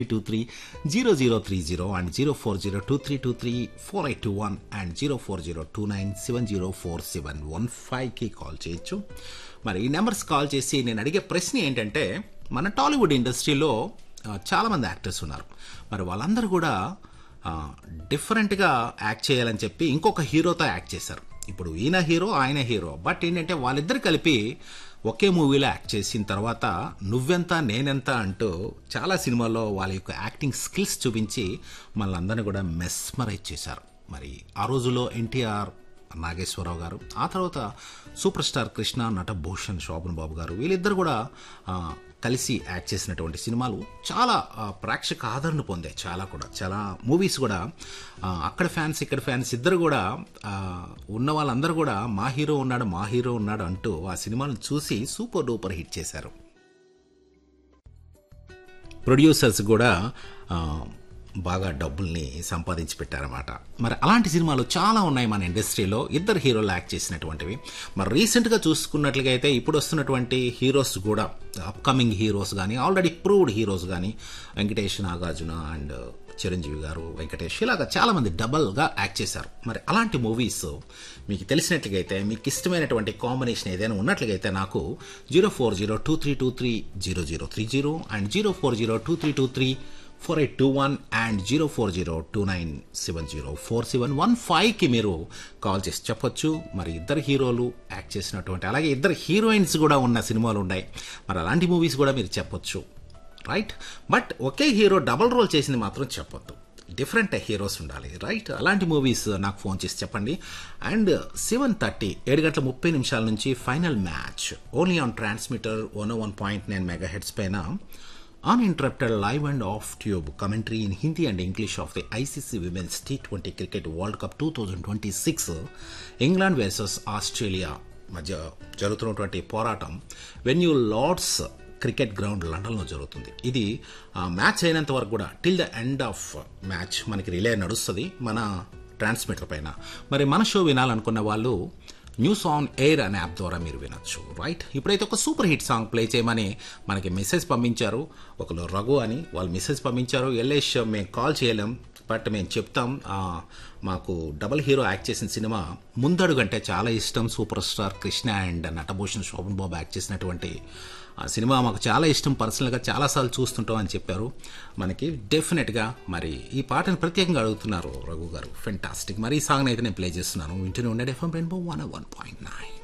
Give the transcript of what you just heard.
two three zero zero three zero and zero four zero two three two three four eight two one and zero four zero two nine seven zero four seven one ఫైవ్కి call చేయొచ్చు మరి ఈ numbers call చేసి నేను అడిగే ప్రశ్న ఏంటంటే మన టాలీవుడ్ ఇండస్ట్రీలో ఆ, చాలామంది యాక్టర్స్ ఉన్నారు మరి వాళ్ళందరూ కూడా ఆ, డిఫరెంట్గా యాక్ట్ చేయాలని చెప్పి ఇంకొక హీరోతో యాక్ట్ చేశారు ఇప్పుడు ఈయన హీరో ఆయన హీరో బట్ ఏంటంటే వాళ్ళిద్దరు కలిపి ఒకే మూవీలో యాక్ట్ చేసిన తర్వాత నువ్వెంత నేనెంత అంటూ చాలా సినిమాల్లో వాళ్ళ యొక్క యాక్టింగ్ స్కిల్స్ చూపించి మనల్ని కూడా మెస్మరైజ్ చేశారు మరి ఆ రోజుల్లో ఎన్టీఆర్ నాగేశ్వరరావు గారు ఆ తర్వాత సూపర్ స్టార్ కృష్ణ నట భూషణ్ శోభన్ బాబు గారు వీళ్ళిద్దరు కూడా ఆ, కలిసి యాక్ట్ చేసినటువంటి సినిమాలు చాలా ఆ, ప్రేక్షక ఆదరణ పొందాయి చాలా కూడా చాలా మూవీస్ కూడా ఆ, అక్కడ ఫ్యాన్స్ ఇక్కడ ఫ్యాన్స్ ఇద్దరు కూడా ఆ, ఉన్న వాళ్ళందరూ కూడా మా హీరో ఉన్నాడు మా హీరో ఉన్నాడు అంటూ ఆ సినిమాలను చూసి సూపర్ డూపర్ హిట్ చేశారు ప్రొడ్యూసర్స్ కూడా ఆ, బాగా డబ్బుల్ని సంపాదించి పెట్టారన్నమాట మరి అలాంటి సినిమాలు చాలా ఉన్నాయి మన ఇండస్ట్రీలో ఇద్దరు హీరోలు యాక్ట్ చేసినటువంటివి మరి రీసెంట్గా చూసుకున్నట్లుగా అయితే ఇప్పుడు వస్తున్నటువంటి హీరోస్ కూడా అప్కమింగ్ హీరోస్ కానీ ఆల్రెడీ ప్రూవ్డ్ హీరోస్ కానీ వెంకటేష్ నాగార్జున అండ్ చిరంజీవి గారు వెంకటేష్ ఇలాగా చాలా మంది డబల్గా యాక్ట్ చేశారు మరి అలాంటి మూవీస్ మీకు తెలిసినట్లుగైతే మీకు ఇష్టమైనటువంటి కాంబినేషన్ ఏదైనా ఉన్నట్లుగైతే నాకు zero four zero two three two three zero zero three zero and zero four zero two three two three four eight two one and zero four zero two nine seven zero four seven one ఫైవ్కి మీరు call చేసి చెప్పొచ్చు మరి ఇద్దరు హీరోలు act చేసినటువంటి అలాగే ఇద్దరు హీరోయిన్స్ కూడా ఉన్న సినిమాలు ఉన్నాయి మరి అలాంటి మూవీస్ కూడా మీరు చెప్పొచ్చు రైట్ బట్ ఒకే హీరో డబల్ రోల్ చేసింది మాత్రం చెప్పొద్దు డిఫరెంట్ హీరోస్ ఉండాలి రైట్ అలాంటి మూవీస్ నాకు ఫోన్ చేసి చెప్పండి అండ్ సెవెన్ థర్టీ ఏడు గంటల ముప్పై నిమిషాల నుంచి final match only on transmitter one one point nine megahertz పైన uninterrupted live and off tube commentary in Hindi and English of the ICC Women's T20 Cricket World Cup 2026 England versus Australia మధ్య జరుగుతున్నటువంటి పోరాటం venue Lord's cricket ground లండన్లో జరుగుతుంది ఇది ఆ, match అయినంత వరకు కూడా till the end of match మనకి రిలే నడుస్తుంది మన ట్రాన్స్మిటర్ పైన మరి మన షో వినాలనుకున్న వాళ్ళు న్యూస్ ఆన్ ఎయిర్ అనే యాప్ ద్వారా మీరు వినొచ్చు రైట్ ఇప్పుడైతే ఒక సూపర్ హిట్ సాంగ్ ప్లే చేయమని మనకి మెసేజ్ పంపించారు ఒకరు రఘు అని వాళ్ళు మెసేజ్ పంపించారు ఎల్ఎస్ మేము కాల్ చేయలేం బట్ మేము చెప్తాం ఆ, మాకు డబుల్ హీరో యాక్ట్ చేసిన సినిమా ముందడుగు అంటే చాలా ఇష్టం super star Krishna and Natabhushan Sobhan Babu act చేసినటువంటి ఆ సినిమా మాకు చాలా ఇష్టం పర్సనల్గా చాలాసార్లు చూస్తుంటాం అని చెప్పారు మనకి డెఫినెట్గా మరి ఈ పాటను ప్రత్యేకంగా అడుగుతున్నారు రఘు గారు ఫెంటాస్టిక్ మరి ఈ సాంగ్ అయితే నేను ప్లే చేస్తున్నాను వింటూనే ఉండే FM rainbow one one point nine